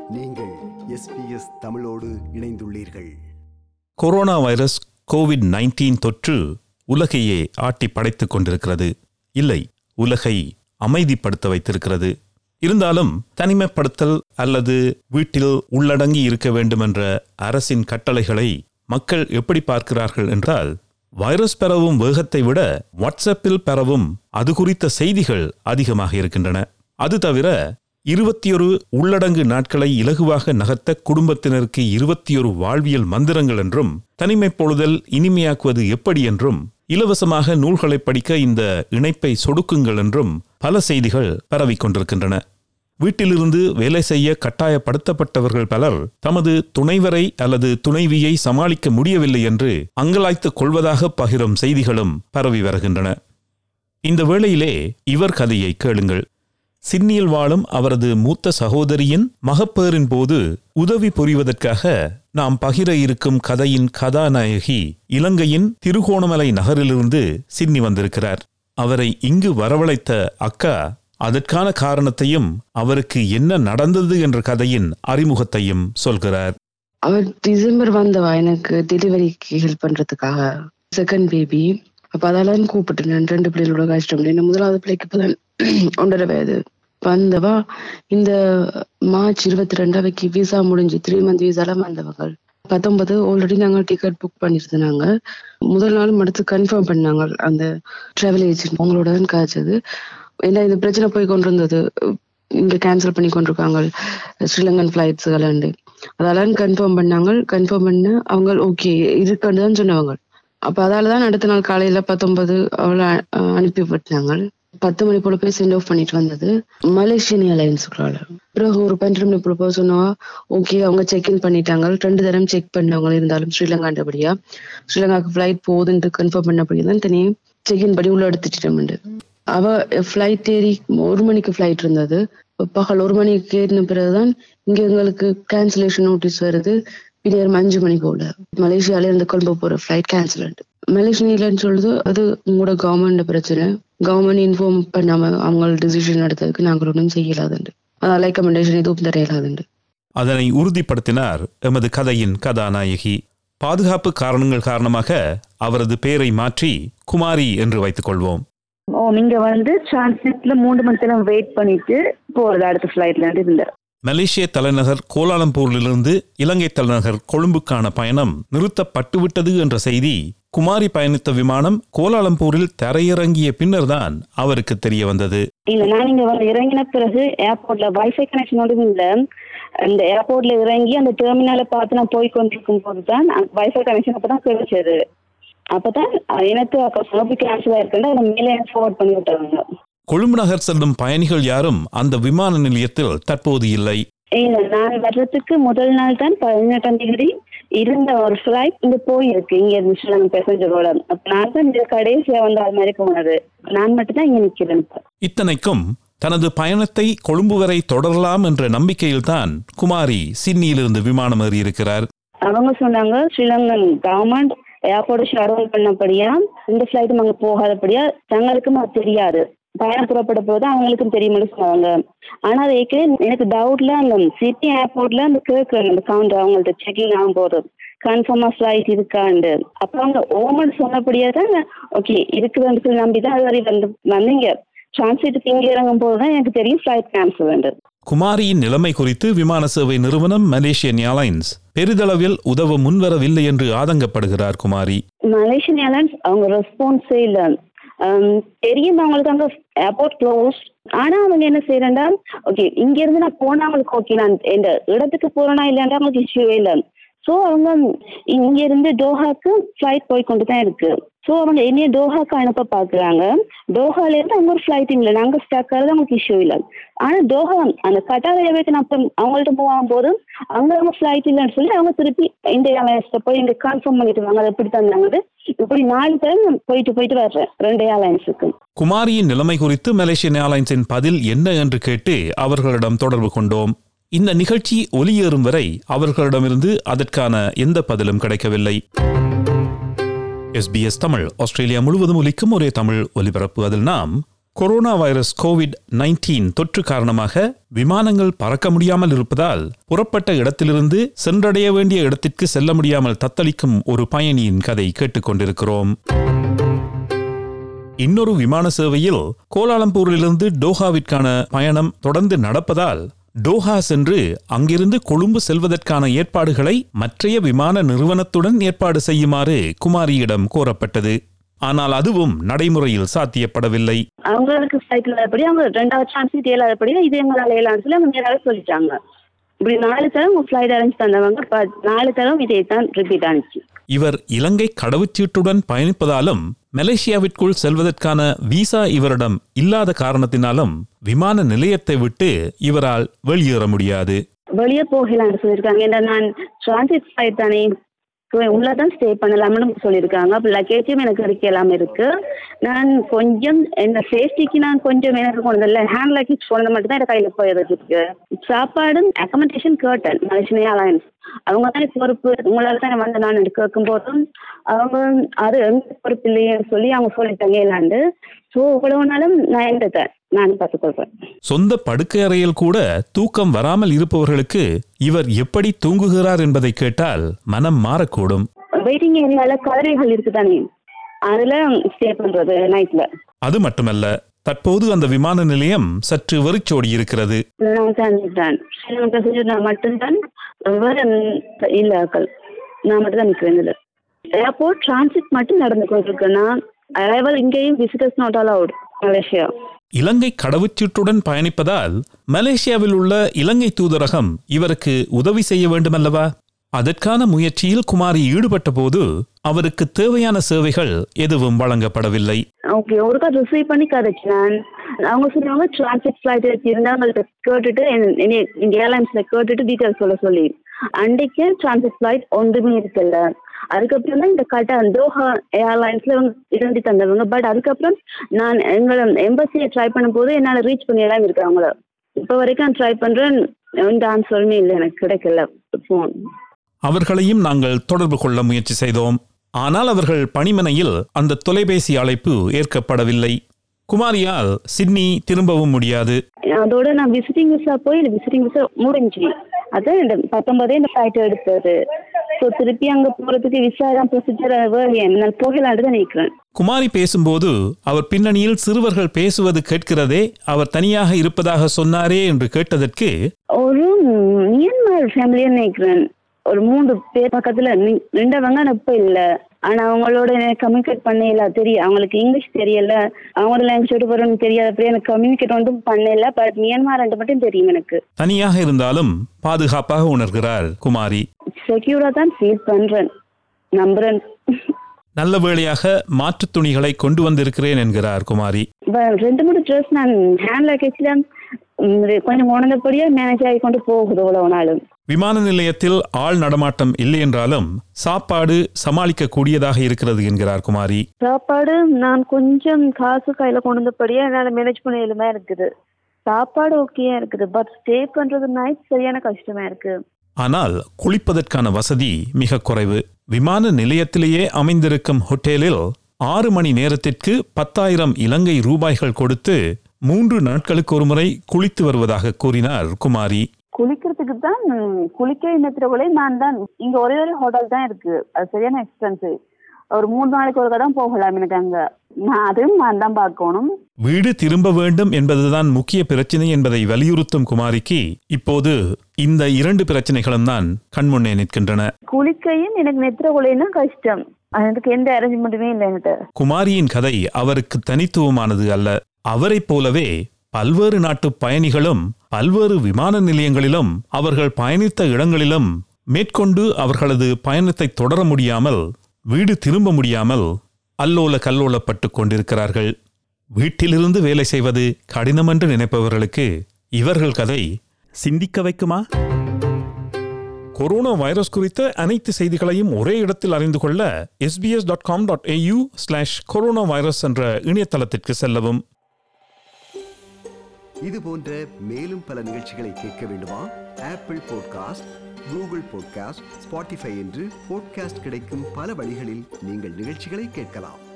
நீங்கள் எஸ்பிஎஸ் தமிழோடு இணைந்துள்ளீர்கள் கொரோனா வைரஸ் கோவிட் 19 தொற்று உலகையே ஆட்டி படைத்துக் கொண்டிருக்கிறது இல்லை உலகை அமைதிப்படுத்த வைத்திருக்கிறது இருந்தாலும் தனிமைப்படுத்தல் அல்லது வீட்டில் உள்ளடங்கி இருக்க வேண்டுமென்ற அரசின் கட்டளைகளை மக்கள் எப்படி பார்க்கிறார்கள் என்றால் வைரஸ் பரவும் வேகத்தை விட வாட்ஸ்அப்பில் பரவும் அது குறித்த செய்திகள் அதிகமாக இருக்கின்றன அது தவிர இருபத்தியொரு உள்ளடங்கு நாட்களை இலகுவாக நகர்த்த குடும்பத்தினருக்கு இருபத்தியொரு வாழ்வியல் மந்திரங்கள் என்றும் தனிமைப் பொழுதல் இனிமையாக்குவது எப்படி என்றும் இலவசமாக நூல்களை படிக்க இந்த இணைப்பை சொடுக்குங்கள் என்றும் பல செய்திகள் பரவிக் கொண்டிருக்கின்றன வீட்டிலிருந்து வேலை செய்ய கட்டாயப்படுத்தப்பட்டவர்கள் பலர் தமது துணைவரை அல்லது துணைவியை சமாளிக்க முடியவில்லை என்று அங்கலாய்த்துக் கொள்வதாக பகிரும் செய்திகளும் பரவி வருகின்றன இந்த வேளையிலே இவர் கதையை கேளுங்கள் சிட்னியில் வாழும் அவரது மூத்த சகோதரியின் மகப்பேறின் போது உதவி புரிவதற்காக நாம் பகிர இருக்கும் கதையின் கதாநாயகி இலங்கையின் திருகோணமலை நகரிலிருந்து சிட்னி வந்திருக்கிறார் அவரை இங்கு வரவழைத்த அக்கா அதற்கான காரணத்தையும் அவருக்கு என்ன நடந்தது என்ற கதையின் அறிமுகத்தையும் சொல்கிறார் அவர் டிசம்பர் வந்தவா எனக்கு டெலிவரிக்கு ஹெல்ப் பண்றதுக்காக செகண்ட் பேபி அப்ப அதெல்லாம் கூப்பிட்டு நான் ரெண்டு பிள்ளைகளோட கஷ்டம் என்ன முதலாவது பிள்ளைக்கு இப்பதான் ஒன்றரை வயது வந்தவா இந்த மார்ச் இருபத்தி ரெண்டாவைக்கு விசா முடிஞ்சு த்ரீ மந்த் விசால வந்தவங்க பத்தொன்பது ஆல்ரெடி நாங்கள் டிக்கெட் புக் பண்ணியிருந்தாங்க முதல் நாள் அடுத்து கன்ஃபார்ம் பண்ணாங்க அந்த டிராவல் ஏஜென்ட் உங்களோட தான் காய்ச்சது ஏன்னா இந்த பிரச்சனை போய் கொண்டு இருந்தது இங்க கேன்சல் பண்ணி கொண்டிருக்காங்க ஸ்ரீலங்கன் ஃபிளைட்ஸுகள் அதெல்லாம் கன்ஃபார்ம் பண்ணாங்க கன்ஃபார்ம் பண்ண அவங்க ஓகே இருக்குன்னு தான் சொன்னவங்க அப்ப அதால தான் அடுத்த நாள் காலையில பத்தொன்பது அவளை அ- அனுப்பி விட்டாங்க பத்து மணி போல போய் சென்ட் ஆஃப் பண்ணிட்டு வந்தது மலேசியன் ஏர்லைன்ஸுக்குள்ள பிறகு ஒரு பன்னெண்டு மணி போல போக சொன்னவா ஓகே அவங்க செக் இன் பண்ணிட்டாங்க ரெண்டு தரம் செக் பண்ணவங்க இருந்தாலும் ஸ்ரீலங்காண்டபடியா ஸ்ரீலங்காக்கு ஃபிளைட் போகுதுன்ட்டு கன்ஃபார்ம் பண்ணபடியா தான் தனியாக செக் இன் பண்ணி உள்ள எடுத்துட்டோம்ண்டு அவ ஃபிளைட் ஏறி ஒரு மணிக்கு ஃபிளைட் இருந்தது பகல் ஒரு மணிக்கு ஏறின பிறகுதான் இங்க எங்களுக்கு கேன்சலேஷன் நோட்டீஸ் வருது பின்னர் அஞ்சு மணிக்கு போல மலேசியால இருந்து கொழும்பு போற ஃபிளைட் கேன்சல் மலேசியன் இல்லைன்னு சொல்லுது அது உங்களோட கவர்மெண்ட் பிரச்சனை கவர்மெண்ட் இன்ஃபார்ம் பண்ணாம அவங்க டிசிஷன் எடுத்ததுக்கு நாங்கள் ஒன்றும் செய்யலாதுண்டு அதான் ரெக்கமெண்டேஷன் எதுவும் தரையலாதுண்டு அதனை உறுதிப்படுத்தினார் எமது கதையின் கதாநாயகி பாதுகாப்பு காரணங்கள் காரணமாக அவரது பெயரை மாற்றி குமாரி என்று வைத்துக் கொள்வோம் ஓ நீங்க வந்து டிரான்சிட்ல மூணு மணி நேரம் வெயிட் பண்ணிட்டு போறது அடுத்த ஃபிளைட்ல இருந்து இருந்தார் மலேசிய தலைநகர் கோலாலம்பூரிலிருந்து இலங்கை தலைநகர் கொழும்புக்கான பயணம் நிறுத்தப்பட்டுவிட்டது என்ற செய்தி குமாரி பயணித்த விமானம் கோலாலம்பூரில் தரையிறங்கிய பின்னர்தான் அவருக்கு தெரிய வந்தது இல்ல நான் இங்க வந்து இறங்கின பிறகு ஏர்போர்ட்ல வைஃபை கனெக்ஷனோட இல்ல அந்த ஏர்போர்ட்ல இறங்கி அந்த டெர்மினலை பார்த்து நான் போய் கொண்டிருக்கும் போது தான் வைஃபை கனெக்ஷன் அப்பதான் கிடைச்சது அப்பதான் எனக்கு அப்ப கேன்சல் ஆயிருக்குன்னு அதை மேலே ஃபார்வர்ட் பண்ணி விட்டாங்க கொழும்பு நகர் செல்லும் பயணிகள் யாரும் அந்த விமான நிலையத்தில் தற்போது இல்லை இல்ல நான் வர்றதுக்கு முதல் நாள் தான் பதினெட்டாம் தேதி இருந்த ஒரு ஃபிளைட் இங்க போயிருக்கு இங்க இருந்து ஸ்ரீலங்கா பேசஞ்சரோட அப்ப நான் தான் இந்த கடைசியா வந்து அது மாதிரி போனது நான் மட்டும் தான் இங்க நிக்கிறேன் இப்ப. இத்தனைக்கும் தனது பயணத்தை கொழும்பு வரை தொடரலாம் என்ற நம்பிக்கையில்தான் குமாரி சிட்னியிலிருந்து விமானம் ஏறியிருக்கிறார் அவங்க சொன்னாங்க Sri Lankan government airport shut down பண்ணபடியா இந்த ஃபிளைட்டும் அங்க போகாதபடியா தங்களுக்கும் அது தெரியாது பயணம் புறப்பட போது அவங்களுக்கும் தெரியும்னு சொன்னாங்க ஆனா அது ஏற்கனவே எனக்கு டவுட்ல அந்த சிட்டி ஏர்போர்ட்ல அந்த கேட்கணும் அந்த கவுண்டர் அவங்கள்ட்ட செக்கிங் ஆகும் போது கன்ஃபார்மா ஃபிளைட் இருக்காண்டு அப்ப அவங்க ஓமன் சொன்னபடியா தான் ஓகே இருக்குதுன்னு சொல்லி நம்பி தான் அது வரை வந்து வந்தீங்க டிரான்ஸ்லேட் இங்க இறங்கும் போது தான் எனக்கு தெரியும் ஃபிளைட் கேன்சல் வேண்டது குமாரியின் நிலைமை குறித்து விமான சேவை நிறுவனம் மலேசியன் ஏர்லைன்ஸ் பெரிதளவில் உதவ முன்வரவில்லை என்று ஆதங்கப்படுகிறார் குமாரி மலேசியன் ஏர்லைன்ஸ் அவங்க ரெஸ்பான்ஸே இல்லை தெரியும் அவங்களுக்கு அங்க ஏர்போர்ட் க்ளோஸ் ஆனா அவங்க என்ன செய்யறா ஓகே இங்க இருந்து நான் போனா அவங்களுக்கு ஓகே நான் இந்த இடத்துக்கு போறேனா இல்லைன்னா அவங்களுக்கு இஷ்யூவே இல்லை ஸோ அவங்க இங்க இருந்து டோஹாக்கு ஃபிளைட் போய் கொண்டு தான் இருக்கு ஸோ அவங்க என்னைய டோஹாக்கு அனுப்ப பாக்குறாங்க டோஹால இருந்து அங்க ஒரு ஃபிளைட் இல்லை நாங்க ஸ்டாக் ஆகிறது அவங்களுக்கு இஷ்யூ இல்லை ஆனா டோஹா அந்த கட்டார் ரயில்வேக்கு நான் அப்புறம் அவங்கள்ட்ட மூவ் ஆகும்போது அங்க அவங்க ஃபிளைட் இல்லைன்னு சொல்லி அவங்க திருப்பி இந்த ஏர்லைன்ஸ்ல போய் இங்க கன்ஃபார்ம் பண்ணிட்டு வாங்க அதை எப்படி தந்தாங்க இப்படி நாலு டைம் போயிட்டு போயிட்டு வர்றேன் ரெண்டு ஏர்லைன்ஸுக்கு குமாரியின் நிலைமை குறித்து மலேசியன் ஏர்லைன்ஸின் பதில் என்ன என்று கேட்டு அவர்களிடம் தொடர்பு கொண்டோம் இந்த நிகழ்ச்சி ஒலியேறும் வரை அவர்களிடமிருந்து அதற்கான எந்த பதிலும் கிடைக்கவில்லை எஸ்பிஎஸ் தமிழ் ஆஸ்திரேலியா முழுவதும் ஒலிக்கும் ஒரே தமிழ் ஒலிபரப்பு அதில் நாம் கொரோனா வைரஸ் கோவிட் 19 தொற்று காரணமாக விமானங்கள் பறக்க முடியாமல் இருப்பதால் புறப்பட்ட இடத்திலிருந்து சென்றடைய வேண்டிய இடத்திற்கு செல்ல முடியாமல் தத்தளிக்கும் ஒரு பயணியின் கதை கேட்டுக்கொண்டிருக்கிறோம் இன்னொரு விமான சேவையில் கோலாலம்பூரிலிருந்து டோஹாவிற்கான பயணம் தொடர்ந்து நடப்பதால் டோஹா சென்று அங்கிருந்து கொழும்பு செல்வதற்கான ஏற்பாடுகளை மற்றைய விமான நிறுவனத்துடன் ஏற்பாடு செய்யுமாறு குமாரியிடம் கோரப்பட்டது ஆனால் அதுவும் நடைமுறையில் சாத்தியப்படவில்லை அவங்களுக்கு ஃபிளைட்ல இல்லாதபடி அவங்க ரெண்டாவது சான்ஸ் இயலாதபடி இது எங்களால் இயலான்னு சொல்லி அவங்க நேராக சொல்லிட்டாங்க இப்படி நாலு தரம் ஃபிளைட் அரேஞ்ச் தந்தவங்க but நாலு தரம் இதே தான் ரிப்பீட் ஆனிச்சு இவர் இலங்கை கடவுச்சீட்டுடன் பயணிப்பதாலும் மலேசியாவிற்குள் செல்வதற்கான விசா இவரிடம் இல்லாத காரணத்தினாலும் விமான நிலையத்தை விட்டு இவரால் வெளியேற முடியாது வெளியே போகலான்னு சொல்லியிருக்காங்க ஏன்னா நான் டிரான்சிட் ஃபிளைட் தானே so உள்ளதான் ஸ்டே பண்ணலாம்னு சொல்லியிருக்காங்க அப்போ லக்கேஜும் எனக்கு எடுக்கலாம் இருக்கு நான் கொஞ்சம் என்ன சேஃப்டிக்கு நான் கொஞ்சம் எனக்கு கொண்டு இல்லை ஹேண்ட் லக்கேஜ் கொண்டு மட்டும் தான் என் கையில் போயிருக்கு சாப்பாடு அக்கமெண்டேஷன் கேட்டேன் மலேசியா அலையன்ஸ் அவங்க தானே பொறுப்பு உங்களால தானே வந்து நான் கேட்கும் போதும் அவங்க அது எங்க பொறுப்பு இல்லையேன்னு சொல்லி அவங்க சொல்லிட்டாங்க இல்லாண்டு ஸோ இவ்வளவு நாளும் நான் இருந்துட்டேன் நான் பார்த்துக்கொள்றேன் சொந்த படுக்கை அறையில் கூட தூக்கம் வராமல் இருப்பவர்களுக்கு இவர் எப்படி தூங்குகிறார் என்பதை கேட்டால் மனம் மாறக்கூடும் வெயிட்டிங் ஏரியால கதிரைகள் இருக்குதானே அதுல ஸ்டே பண்றது நைட்ல அது மட்டுமல்ல தற்போது அந்த விமான நிலையம் சற்று வெறிச்சோடி இருக்கிறது நான் தான் ஸ்ரீலங்கா செஞ்சு நான் மட்டும்தான் வேற இல்லாக்கள் நான் மட்டும் தான் நிக்கிறேன் இதுல ஏர்போர்ட் டிரான்சிட் மட்டும் நடந்து கொண்டிருக்கேன்னா அரைவல் இங்கேயும் விசிட்டர்ஸ் நாட் அலவுட் மலேசியா இலங்கை கடவுச்சீட்டுடன் பயணிப்பதால் மலேசியாவில் உள்ள இலங்கை தூதரகம் இவருக்கு உதவி செய்ய வேண்டுமல்லவா அதற்கான முயற்சியில் குமாரி ஈடுபட்ட போது அவருக்கு தேவையான சேவைகள் எதுவும் வழங்கப்படவில்லை ஓகே ஒருக்கா ரிசீவ் பண்ணி கதைச்சினான் அவங்க சொன்னாங்க டிரான்சிட் ஃபிளைட் இருந்தா அவங்கள்ட்ட கேட்டுட்டு இந்த ஏர்லைன்ஸ்ல கேட்டுட்டு டீட்டெயில்ஸ் சொல்ல சொல்லி அன்றைக்கு டிரான்சிட் ஃபிளைட் ஒன்றுமே இருக்குல்ல அதுக்கப்புறம் தான் இந்த கட்ட தோஹா ஏர்லைன்ஸ்ல இவங்க இருந்து தந்தவங்க பட் அதுக்கப்புறம் நான் எங்களோட எம்பசியை ட்ரை பண்ணும்போது என்னால் ரீச் பண்ணியெல்லாம் இருக்கு அவங்கள இப்போ வரைக்கும் ட்ரை பண்றேன் எந்த ஆன்சருமே இல்லை எனக்கு கிடைக்கல ஃபோன் அவர்களையும் நாங்கள் தொடர்பு கொள்ள முயற்சி செய்தோம் ஆனால் அவர்கள் பணிமனையில் அந்த தொலைபேசி அழைப்பு ஏற்கப்படவில்லை குமாரியால் சிட்னி திரும்பவும் முடியாது அதோட நான் விசிட்டிங் விசா போய் விசிட்டிங் விசா முடிஞ்சு அதான் இந்த பத்தொன்பதே இந்த ஃபிளைட் எடுத்தது ஸோ திருப்பி அங்க போறதுக்கு விசா தான் ப்ரொசீஜர் நான் போகலான்னு தான் நினைக்கிறேன் குமாரி பேசும்போது அவர் பின்னணியில் சிறுவர்கள் பேசுவது கேட்கிறதே அவர் தனியாக இருப்பதாக சொன்னாரே என்று கேட்டதற்கு ஒரு மியான்மர் ஃபேமிலின்னு நினைக்கிறேன் ஒரு மூன்று பேர் பக்கத்துல நி- நின்றவங்க நான் இப்ப இல்ல ஆனா அவங்களோட எனக்கு கம்யூனிகேட் பண்ணல தெரியும் அவங்களுக்கு இங்கிலீஷ் தெரியல அவங்களோட லாங்குவேஜ் விட்டு போறோம்னு தெரியாத அப்படியே எனக்கு கம்யூனிகேட் ஒன்றும் பண்ணல பட் மியான்மார் ரெண்டு மட்டும் தெரியும் எனக்கு தனியாக இருந்தாலும் பாதுகாப்பாக உணர்கிறார் குமாரி செக்யூரா தான் ஃபீல் பண்றேன் நம்புறேன் நல்ல வேளையாக மாற்றுத் துணிகளை கொண்டு வந்திருக்கிறேன் என்கிறார் குமாரி வ- ரெண்டு மூணு ட்ரெஸ் நான் ஹேண்ட் லக்கேஜ்ல கொஞ்சம் உணர்ந்தபடியா மேனேஜ் ஆகி கொண்டு போகுது இவ்வளவு நாளும் விமான நிலையத்தில் ஆள் நடமாட்டம் இல்லை என்றாலும் சாப்பாடு சமாளிக்க கூடியதாக இருக்கிறது என்கிறார் குமாரி சாப்பாடு நான் கொஞ்சம் காசு கையில கொண்டு வந்தபடியா என்னால மேனேஜ் பண்ண இயலுமா இருக்குது சாப்பாடு ஓகேயா இருக்குது பட் ஸ்டே பண்றது நைட் சரியான கஷ்டமா இருக்கு ஆனால் குளிப்பதற்கான வசதி மிக குறைவு விமான நிலையத்திலேயே அமைந்திருக்கும் ஹோட்டலில் ஆறு மணி நேரத்திற்கு பத்தாயிரம் இலங்கை ரூபாய்கள் கொடுத்து மூன்று நாட்களுக்கு ஒருமுறை குளித்து வருவதாக கூறினார் குமாரி குளிக்கிறதுக்கு தான் குளிக்க இன்னத்திரவுலே நான் தான் இங்க ஒரே ஒரு ஹோட்டல் தான் இருக்கு அது சரியான எக்ஸ்பென்சிவ் ஒரு மூணு நாளைக்கு ஒருக்கா தான் போகலாம் எனக்கு அங்க நான் அதையும் நான் தான் பார்க்கணும் வீடு திரும்ப வேண்டும் என்பதுதான் முக்கிய பிரச்சனை என்பதை வலியுறுத்தும் குமாரிக்கு இப்போது இந்த இரண்டு பிரச்சனைகளும் தான் கண்முன்னே நிற்கின்றன குளிக்கையும் எனக்கு நெத்திர குலைன்னா கஷ்டம் அதுக்கு எந்த அரேஞ்ச்மெண்ட்டுமே இல்லை என்கிட்ட குமாரியின் கதை அவருக்கு தனித்துவமானது அல்ல அவரைப் போலவே பல்வேறு நாட்டு பயணிகளும் பல்வேறு விமான நிலையங்களிலும் அவர்கள் பயணித்த இடங்களிலும் மேற்கொண்டு அவர்களது பயணத்தை தொடர முடியாமல் வீடு திரும்ப முடியாமல் அல்லோல கல்லோலப்பட்டு கொண்டிருக்கிறார்கள் வீட்டிலிருந்து வேலை செய்வது கடினமென்று நினைப்பவர்களுக்கு இவர்கள் கதை சிந்திக்க வைக்குமா கொரோனா வைரஸ் குறித்த அனைத்து செய்திகளையும் ஒரே இடத்தில் அறிந்து கொள்ள SBS dot com dot AU slash corona virus என்ற இணையதளத்திற்கு செல்லவும் இது போன்ற மேலும் பல நிகழ்ச்சிகளை கேட்க வேண்டுமா Apple podcast Google podcast Spotify என்று பாட்காஸ்ட் கிடைக்கும் பல வழிகளில் நீங்கள் நிகழ்ச்சிகளை கேட்கலாம்